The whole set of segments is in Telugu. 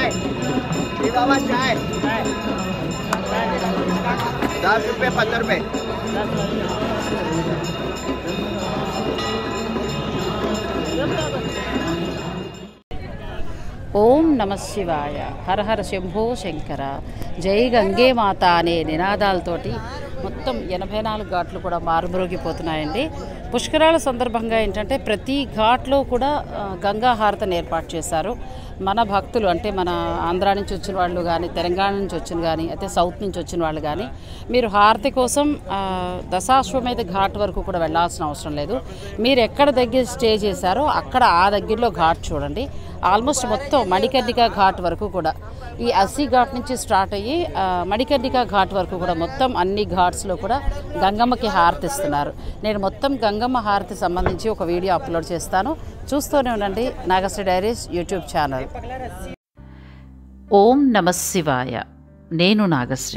चाय ये बाबा चाय दस रुपये पंद्रह रुपये ఓం నమ శివాయ హర హర శంభో శంకర జై గంగే మాత అనే నినాదాలతోటి మొత్తం ఎనభై నాలుగు ఘాట్లు కూడా మారుమరుగిపోతున్నాయండి పుష్కరాల సందర్భంగా ఏంటంటే ప్రతి ఘాట్లో కూడా ఆ, గంగా హారతను ఏర్పాటు చేశారు మన భక్తులు అంటే మన ఆంధ్రా నుంచి వచ్చిన వాళ్ళు కానీ తెలంగాణ నుంచి వచ్చిన కానీ అయితే సౌత్ నుంచి వచ్చిన వాళ్ళు కానీ మీరు హారతి కోసం ఆ, దశాశ్వమేధ ఘాట్ వరకు కూడా వెళ్ళాల్సిన అవసరం లేదు మీరు ఎక్కడ దగ్గర స్టే చేశారో అక్కడ ఆ దగ్గరలో ఘాట్ చూడండి ఆల్మోస్ట్ మొత్తం మణికర్ణిక ఘాట్ వరకు కూడా ఈ అస్సీ ఘాట్ నుంచి స్టార్ట్ అయ్యి ఆ, మణికర్ణిక ఘాట్ వరకు కూడా మొత్తం అన్ని ఘాట్స్లో కూడా గంగమ్మకి హారతి ఇస్తున్నారు నేను మొత్తం గంగమ్మ హారతి సంబంధించి ఒక వీడియో అప్లోడ్ చేస్తాను చూస్తూనే ఉండండి నాగశ్రీ డైరీస్ యూట్యూబ్ ఛానల్ ఓం నమ శివాయ నేను నాగశ్రీ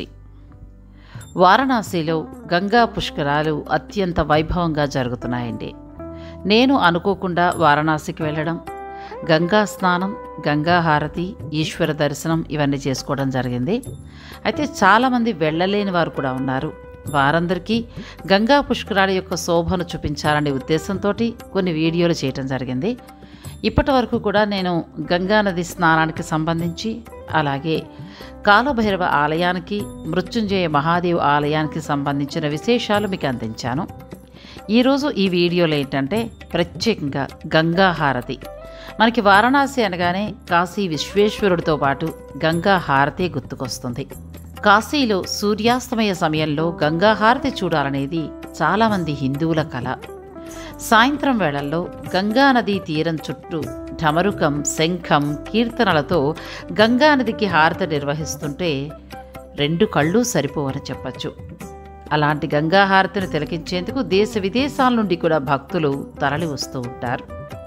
వారణాసిలో గంగా పుష్కరాలు అత్యంత వైభవంగా జరుగుతున్నాయండి నేను అనుకోకుండా వారణాసికి వెళ్ళడం గంగా స్నానం గంగా హారతి ఈశ్వర దర్శనం ఇవన్నీ చేసుకోవడం జరిగింది అయితే చాలామంది వెళ్ళలేని వారు కూడా ఉన్నారు వారందరికీ గంగా పుష్కరాల యొక్క శోభను చూపించాలనే ఉద్దేశంతో కొన్ని వీడియోలు చేయటం జరిగింది ఇప్పటి వరకు కూడా నేను గంగా నది స్నానానికి సంబంధించి అలాగే కాలభైరవ ఆలయానికి మృత్యుంజయ మహాదేవ్ ఆలయానికి సంబంధించిన విశేషాలు మీకు అందించాను ఈరోజు ఈ వీడియోలో ఏంటంటే ప్రత్యేకంగా గంగా హారతి మనకి వారణాసి అనగానే కాశీ విశ్వేశ్వరుడితో పాటు గంగా హారతి గుర్తుకొస్తుంది కాశీలో సూర్యాస్తమయ సమయంలో గంగా హారతి చూడాలనేది చాలామంది హిందువుల కళ సాయంత్రం వేళల్లో గంగా నదీ తీరం చుట్టూ ఢమరుకం శంఖం కీర్తనలతో గంగా నదికి హారతి నిర్వహిస్తుంటే రెండు కళ్ళు సరిపోవని చెప్పచ్చు అలాంటి గంగా హారతిని తిలకించేందుకు దేశ విదేశాల నుండి కూడా భక్తులు తరలి వస్తూ ఉంటారు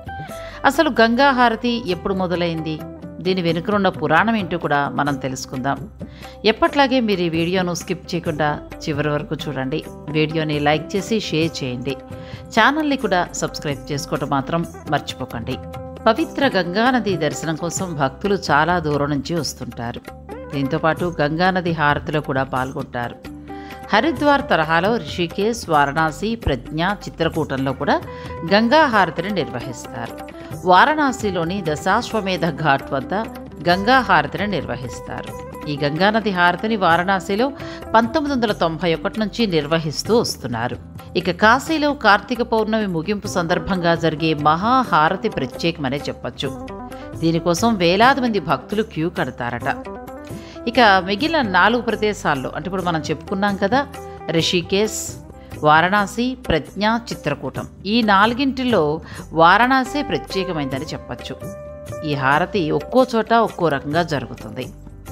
అసలు గంగా హారతి ఎప్పుడు మొదలైంది దీని వెనుకనున్న పురాణం ఏంటో కూడా మనం తెలుసుకుందాం ఎప్పట్లాగే మీరు ఈ వీడియోను స్కిప్ చేయకుండా చివరి వరకు చూడండి వీడియోని లైక్ చేసి షేర్ చేయండి ఛానల్ని కూడా సబ్స్క్రైబ్ చేసుకోవడం మాత్రం మర్చిపోకండి పవిత్ర గంగానది దర్శనం కోసం భక్తులు చాలా దూరం నుంచి వస్తుంటారు దీంతోపాటు గంగానది హారతిలో కూడా పాల్గొంటారు హరిద్వార్ తరహాలో రిషికేశ్ వారణాసి ప్రజ్ఞ చిత్రకూటంలో కూడా గంగా హారతిని నిర్వహిస్తారు వారణాసిలోని దశాశ్వమేధ ఘాట్ వద్ద గంగా హారతిని నిర్వహిస్తారు ఈ గంగానది హారతిని వారణాసిలో పంతొమ్మిది వందల తొంభై ఒకటి నుంచి నిర్వహిస్తూ వస్తున్నారు ఇక కాశీలో కార్తీక పౌర్ణమి ముగింపు సందర్భంగా జరిగే మహాహారతి ప్రత్యేకమనే చెప్పొచ్చు దీనికోసం వేలాది మంది భక్తులు క్యూ కడతారట ఇక మిగిలిన నాలుగు ప్రదేశాల్లో అంటే ఇప్పుడు మనం చెప్పుకున్నాం కదా రిషికేశ్ వారణాసి ప్రజ్ఞ చిత్రకూటం ఈ నాలుగింటిలో వారణాసి ప్రత్యేకమైందని చెప్పచ్చు ఈ హారతి ఒక్కో చోట ఒక్కో రకంగా జరుగుతుంది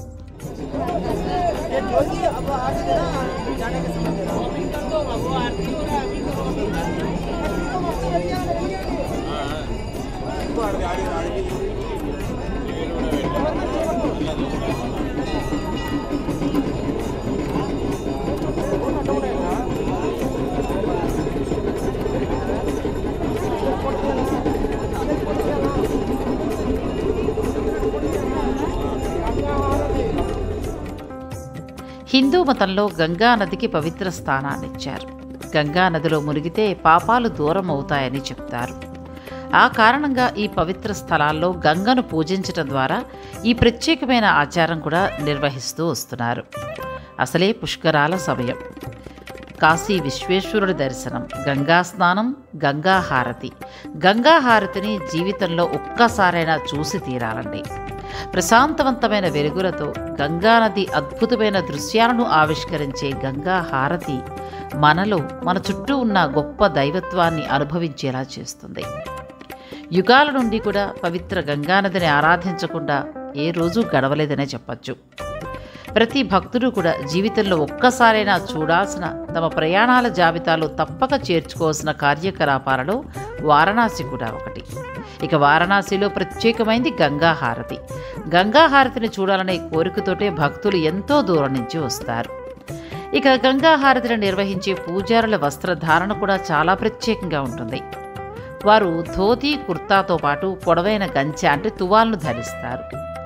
హిందూ మతంలో గంగా నదికి పవిత్ర స్థానాన్నిచ్చారు గంగా నదిలో మునిగితే పాపాలు దూరం అవుతాయని చెప్తారు ఆ కారణంగా ఈ పవిత్ర స్థలాల్లో గంగను పూజించటం ద్వారా ఈ ప్రత్యేకమైన ఆచారం కూడా నిర్వహిస్తూ వస్తున్నారు అసలే పుష్కరాల సమయం కాశీ విశ్వేశ్వరుడి దర్శనం గంగా స్నానం గంగా హారతి గంగా హారతిని జీవితంలో ఒక్కసారైనా చూసి తీరాలండి ప్రశాంతవంతమైన వెలుగులతో గంగానది అద్భుతమైన దృశ్యాలను ఆవిష్కరించే గంగా హారతి మనలో మన చుట్టూ ఉన్న గొప్ప దైవత్వాన్ని అనుభవించేలా చేస్తుంది యుగాల నుండి కూడా పవిత్ర గంగానదిని ఆరాధించకుండా ఏ రోజు గడవలేదనే చెప్పచ్చు ప్రతి భక్తుడు కూడా జీవితంలో ఒక్కసారైనా చూడాల్సిన తమ ప్రయాణాల జాబితాలో తప్పక చేర్చుకోవాల్సిన కార్యకలాపాలలో వారణాసి కూడా ఒకటి ఇక వారణాసిలో ప్రత్యేకమైంది గంగా హారతి గంగా హారతిని చూడాలనే కోరికతోటే భక్తులు ఎంతో దూరం నుంచి వస్తారు ఇక గంగా హారతిని నిర్వహించే పూజారుల వస్త్రధారణ కూడా చాలా ప్రత్యేకంగా ఉంటుంది వారు ధోతి కుర్తాతో పాటు పొడవైన గంచె అంటే తువాల్ను ధరిస్తారు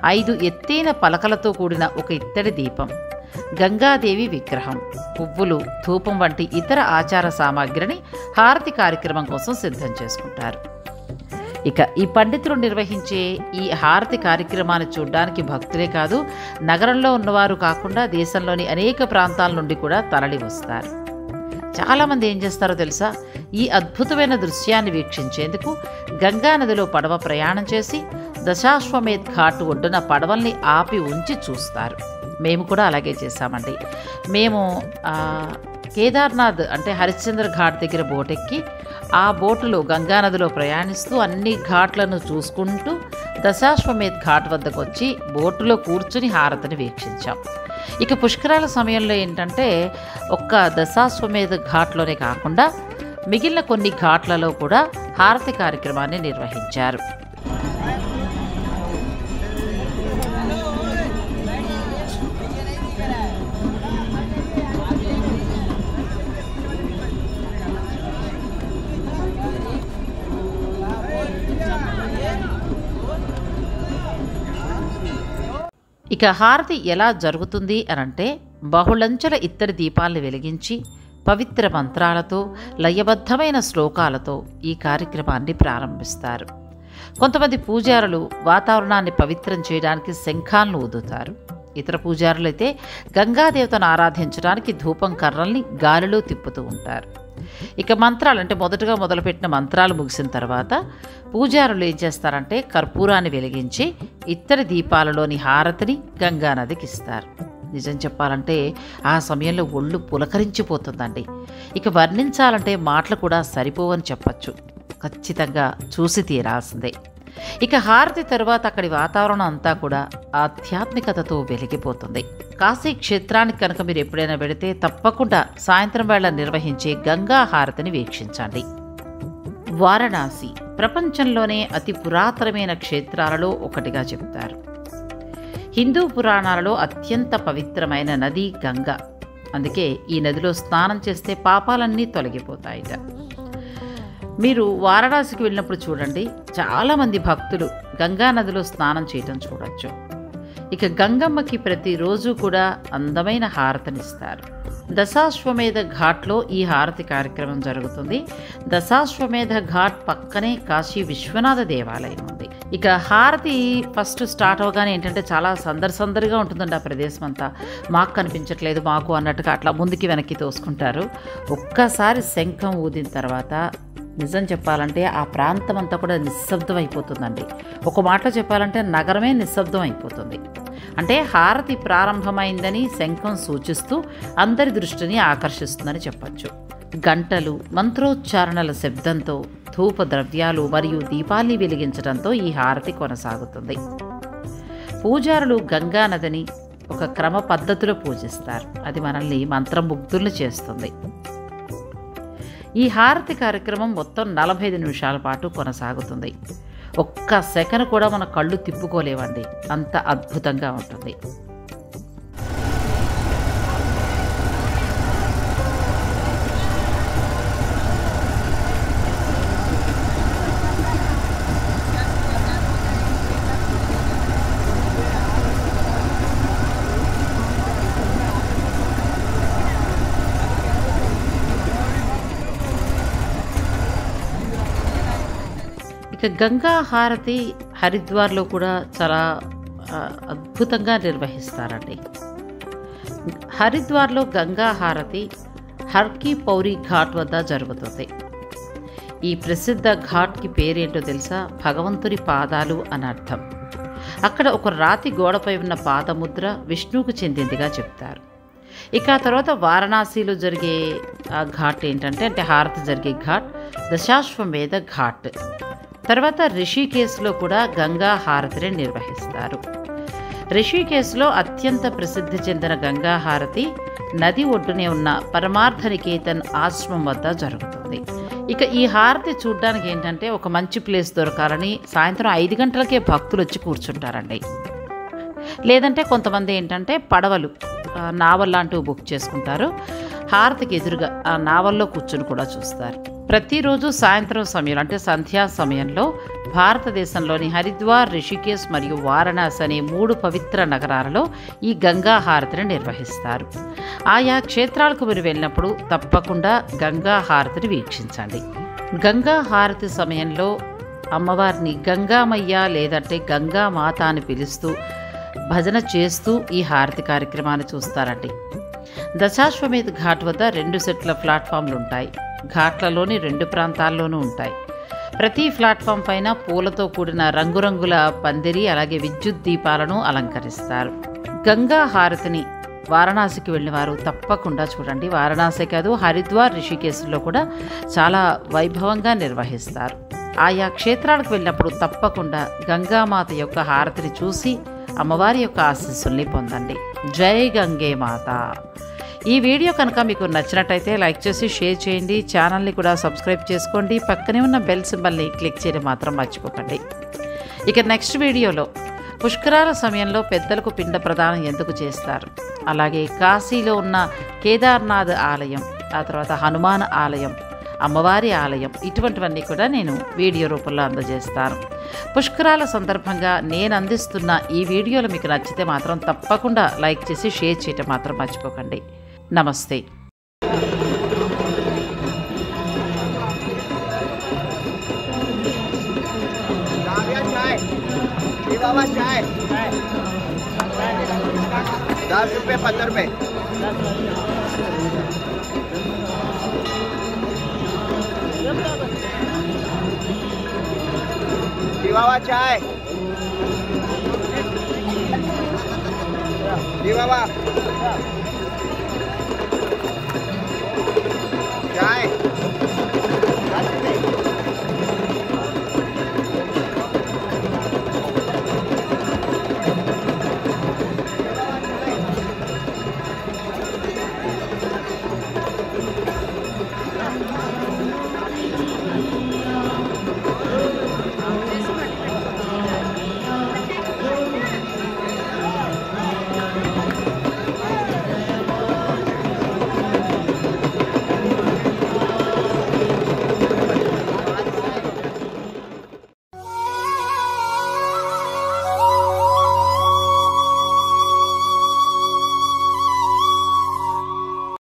ఐదు ఎత్తైన పలకలతో కూడిన ఒక ఇత్తడి దీపం గంగాదేవి విగ్రహం పువ్వులు ధూపం వంటి ఇతర ఆచార సామాగ్రిని హారతి కార్యక్రమం కోసం సిద్ధం చేసుకుంటారు ఇక ఈ పండితులు నిర్వహించే ఈ హారతి కార్యక్రమాన్ని చూడడానికి భక్తులే కాదు నగరంలో ఉన్నవారు కాకుండా దేశంలోని అనేక ప్రాంతాల నుండి కూడా తరలి వస్తారు చాలామంది ఏం చేస్తారో తెలుసా ఈ అద్భుతమైన దృశ్యాన్ని వీక్షించేందుకు గంగా నదిలో పడవ ప్రయాణం చేసి దశాశ్వమేధ్ ఘాట్ ఒడ్డున పడవల్ని ఆపి ఉంచి చూస్తారు మేము కూడా అలాగే చేశామండి మేము ఆ, కేదార్నాథ్ అంటే హరిశ్చంద్ర ఘాట్ దగ్గర బోటెక్కి ఆ బోటులో గంగానదిలో ప్రయాణిస్తూ అన్ని ఘాట్లను చూసుకుంటూ దశాశ్వమేధ్ ఘాట్ వద్దకు వచ్చి బోటులో కూర్చుని హారతిని వీక్షించాం ఇక పుష్కరాల సమయంలో ఏంటంటే ఒక్క దశాశ్వమేధ ఘాట్లోనే కాకుండా మిగిలిన కొన్ని ఘాట్లలో కూడా హారతి కార్యక్రమాన్ని నిర్వహించారు ఇక హారతి ఎలా జరుగుతుంది అనంటే బహుళంచెల ఇత్తడి దీపాలను వెలిగించి పవిత్ర మంత్రాలతో లయబద్ధమైన శ్లోకాలతో ఈ కార్యక్రమాన్ని ప్రారంభిస్తారు కొంతమంది పూజారులు వాతావరణాన్ని పవిత్రం చేయడానికి శంఖాలను ఊదుతారు ఇతర పూజారులైతే గంగాదేవతను ఆరాధించడానికి ధూపం కర్రల్ని గాలిలో తిప్పుతూ ఉంటారు ఇక మంత్రాలు అంటే మొదటగా మొదలుపెట్టిన మంత్రాలు ముగిసిన తర్వాత పూజారులు ఏం చేస్తారంటే కర్పూరాన్ని వెలిగించి ఇత్తడి దీపాలలోని హారతిని గంగానదికి ఇస్తారు నిజం చెప్పాలంటే ఆ సమయంలో ఒళ్ళు పులకరించిపోతుందండి ఇక వర్ణించాలంటే మాటలు కూడా సరిపోవని చెప్పచ్చు ఖచ్చితంగా చూసి తీరాల్సిందే ఇక హారతి తరువాత అక్కడి వాతావరణం అంతా కూడా ఆధ్యాత్మికతతో వెలిగిపోతుంది కాశీ క్షేత్రానికి కనుక మీరు ఎప్పుడైనా వెళితే తప్పకుండా సాయంత్రం వేళ నిర్వహించే గంగా హారతిని వీక్షించండి వారణాసి ప్రపంచంలోనే అతి పురాతనమైన క్షేత్రాలలో ఒకటిగా చెప్తారు హిందూ పురాణాలలో అత్యంత పవిత్రమైన నది గంగ అందుకే ఈ నదిలో స్నానం చేస్తే పాపాలన్నీ తొలగిపోతాయిట మీరు వారణాసికి వెళ్ళినప్పుడు చూడండి చాలామంది భక్తులు గంగా నదిలో స్నానం చేయటం చూడొచ్చు ఇక గంగమ్మకి ప్రతిరోజు కూడా అందమైన హారతినిస్తారు దశాశ్వమేధ ఘాట్లో ఈ హారతి కార్యక్రమం జరుగుతుంది దశాశ్వమేధ ఘాట్ పక్కనే కాశీ విశ్వనాథ దేవాలయం ఉంది ఇక హారతి ఫస్ట్ స్టార్ట్ అవగానే ఏంటంటే చాలా సందడి సందడిగా ఉంటుందండి ఆ ప్రదేశం అంతా మాకు కనిపించట్లేదు మాకు అన్నట్టుగా అట్లా ముందుకి వెనక్కి తోసుకుంటారు ఒక్కసారి శంఖం ఊదిన తర్వాత నిజం చెప్పాలంటే ఆ ప్రాంతం అంతా కూడా నిశ్శబ్దం అయిపోతుందండి ఒక మాటలో చెప్పాలంటే నగరమే నిశ్శబ్దం అయిపోతుంది అంటే హారతి ప్రారంభమైందని శంఖం సూచిస్తూ అందరి దృష్టిని ఆకర్షిస్తుందని చెప్పచ్చు గంటలు మంత్రోచ్చారణల శబ్దంతో ధూప ద్రవ్యాలు మరియు దీపాల్ని వెలిగించడంతో ఈ హారతి కొనసాగుతుంది పూజారులు గంగా నదిని ఒక క్రమ పద్ధతిలో పూజిస్తారు అది మనల్ని మంత్రముగ్ధుల్ని చేస్తుంది ఈ హారతి కార్యక్రమం మొత్తం నలభై ఐదు నిమిషాల పాటు కొనసాగుతుంది ఒక్క సెకండ్ కూడా మన కళ్ళు తిప్పుకోలేవండి అంత అద్భుతంగా ఉంటుంది ఇక గంగా హారతి హరిద్వార్లో కూడా చాలా ఆ, అద్భుతంగా నిర్వహిస్తారండి హరిద్వార్లో గంగా హారతి హర్కి పౌరి ఘాట్ వద్ద జరుగుతుంది ఈ ప్రసిద్ధ ఘాట్కి పేరేంటో తెలుసా భగవంతుని పాదాలు అని అర్థం అక్కడ ఒక రాతి గోడపై ఉన్న పాదముద్ర విష్ణువుకు చెందిందిగా చెప్తారు ఇక ఆ తర్వాత వారణాసిలో జరిగే ఆ ఘాట్ ఏంటంటే అంటే హారతి జరిగే ఘాట్ దశాశ్వమేధ ఘాట్ తర్వాత రిషికేశ్లో కూడా గంగా హారతిని నిర్వహిస్తారు రిషికేశ్లో అత్యంత ప్రసిద్ధి చెందిన గంగా హారతి నది ఒడ్డునే ఉన్న పరమార్థ నికేతన్ ఆశ్రమం వద్ద జరుగుతుంది ఇక ఈ హారతి చూడడానికి ఏంటంటే ఒక మంచి ప్లేస్ దొరకాలని సాయంత్రం ఐదు గంటలకే భక్తులు వచ్చి కూర్చుంటారండి లేదంటే కొంతమంది ఏంటంటే పడవలు ఆ, నావల్ లాంటివి బుక్ చేసుకుంటారు హారతికి ఎదురుగా ఆ నావల్లో కూర్చొని కూడా చూస్తారు ప్రతిరోజు సాయంత్రం సమయంలో అంటే సంధ్యా సమయంలో భారతదేశంలోని హరిద్వార్ రిషికేశ్ మరియు వారణాసి అనే మూడు పవిత్ర నగరాలలో ఈ గంగా హారతిని నిర్వహిస్తారు ఆయా క్షేత్రాలకు మీరు వెళ్ళినప్పుడు తప్పకుండా గంగా హారతిని వీక్షించండి గంగా హారతి సమయంలో అమ్మవారిని గంగామయ్య లేదంటే గంగామాత అని పిలుస్తూ భజన చేస్తూ ఈ హారతి కార్యక్రమాన్ని చూస్తారండి దశాశ్వమేధ ఘాట్ వద్ద రెండు సెట్ల ప్లాట్ఫామ్లు ఉంటాయి ఘాట్లలోని రెండు ప్రాంతాల్లోనూ ఉంటాయి ప్రతి ప్లాట్ఫామ్ పైన పూలతో కూడిన రంగురంగుల పందిరి అలాగే విద్యుత్ దీపాలను అలంకరిస్తారు గంగా హారతిని వారణాసికి వెళ్ళిన వారు తప్పకుండా చూడండి వారణాసి కాదు హరిద్వార్ రిషికేశ్లో కూడా చాలా వైభవంగా నిర్వహిస్తారు ఆయా క్షేత్రాలకు వెళ్ళినప్పుడు తప్పకుండా గంగామాత యొక్క హారతిని చూసి అమ్మవారి యొక్క ఆశీస్సుల్ని పొందండి జై గంగే మాత ఈ వీడియో కనుక మీకు నచ్చినట్టయితే లైక్ చేసి షేర్ చేయండి ఛానల్ని కూడా సబ్స్క్రైబ్ చేసుకోండి పక్కనే ఉన్న బెల్ సింబల్ని క్లిక్ చేయడం మాత్రం మర్చిపోకండి ఇక నెక్స్ట్ వీడియోలో పుష్కరాల సమయంలో పెద్దలకు పిండ ప్రదానం ఎందుకు చేస్తారు అలాగే కాశీలో ఉన్న కేదార్నాథ్ ఆలయం ఆ తర్వాత హనుమాన్ ఆలయం అమ్మవారి ఆలయం ఇటువంటివన్నీ కూడా నేను వీడియో రూపంలో అందజేస్తాను పుష్కరాల సందర్భంగా నేను అందిస్తున్న ఈ వీడియోలు మీకు నచ్చితే మాత్రం తప్పకుండా లైక్ చేసి షేర్ చేయటం మాత్రం మర్చిపోకండి నమస్తే चाय चाय ये बाबा चाय दस रुपये पंद्रह रुपये ये बाबा चाय ये बाबा